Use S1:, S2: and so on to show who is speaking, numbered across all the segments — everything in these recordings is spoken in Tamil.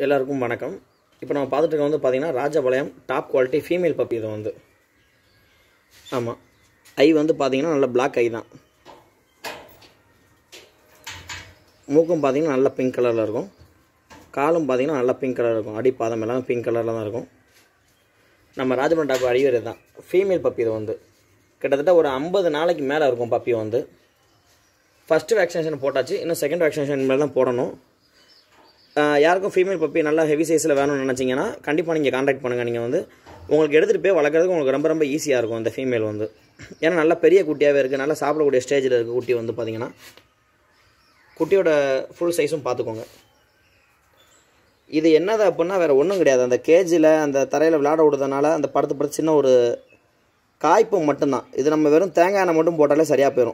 S1: எல்லாருக்கும் வணக்கம் இப்போ நம்ம பார்த்துட்டு இருக்க வந்து பார்த்தீங்கன்னா Rajapalayam top quality female puppy இது வந்து ஆமாம் ஐ வந்து பார்த்தீங்கன்னா நல்ல Black ஐ தான் மூக்கும் பார்த்தீங்கன்னா நல்ல பிங்க் கலரில் இருக்கும் காலும் பார்த்தீங்கன்னா நல்லா பிங்க் கலர் இருக்கும் அடி பாதம் எல்லாமே பிங்க் கலரில் தான் இருக்கும் நம்ம ராஜபாளையம் டாப் அடிவர் தான் ஃபீமேல் பப்பி இது வந்து கிட்டத்தட்ட ஒரு ஐம்பது நாளைக்கு மேலே இருக்கும் பப்பி வந்து ஃபஸ்ட்டு வேக்சினேஷன் போட்டாச்சு இன்னும் செகண்ட் வேக்சினேஷன் மேலே தான் போடணும் ஆஹ் யாருக்கும் ஃபீமேல் பப்பி நல்லா ஹெவி சைஸில் வேணும்னு நினச்சிங்கன்னா கண்டிப்பாக நீங்கள் காண்டாக்ட் பண்ணுங்கள் நீங்கள் வந்து உங்களுக்கு எடுத்துகிட்டு போய் வளர்க்குறதுக்கு உங்களுக்கு ரொம்ப ரொம்ப ஈஸியாக இருக்கும் இந்த ஃபீமேல் வந்து ஏன்னா நல்லா பெரிய குட்டியாகவே இருக்குது நல்லா சாப்பிடக்கூடிய ஸ்டேஜில் இருக்குது குட்டி வந்து பார்த்தீங்கன்னா குட்டியோட ஃபுல் சைஸும் பார்த்துக்கோங்க இது என்னது அப்படின்னா வேறு ஒன்றும் கிடையாது அந்த கேஜில் அந்த தரையில் விளையாட விடுறதுனால அந்த படுத்து படுத்து சின்ன ஒரு காய்ப்பு மட்டும்தான் இது நம்ம வெறும் தேங்காய் எண்ணெய் மட்டும் போட்டாலே சரியாக போயிடும்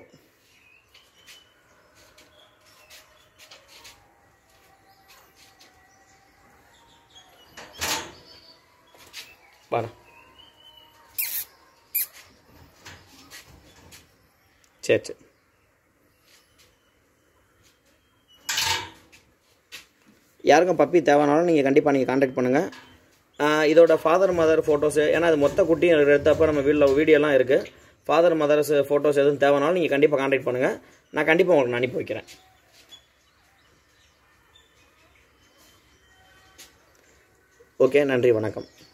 S1: வாடா சரி சரி யாருக்கும் பப்பி தேவைனாலும் நீங்கள் கண்டிப்பாக நீங்கள் காண்டாக்ட் பண்ணுங்கள் இதோட ஃபாதர் மதர் ஃபோட்டோஸு ஏன்னா அது மொத்த குட்டி எடுத்தப்போ நம்ம வீட்டில் வீடியோலாம் இருக்குது ஃபாதர் மதர்ஸ் ஃபோட்டோஸ் எதுவும் தேவைனாலும் நீங்கள் கண்டிப்பாக காண்டாக்ட் பண்ணுங்கள் நான் கண்டிப்பாக உங்களுக்கு நான் அனுப்பி வைக்கிறேன் ஓகே நன்றி வணக்கம்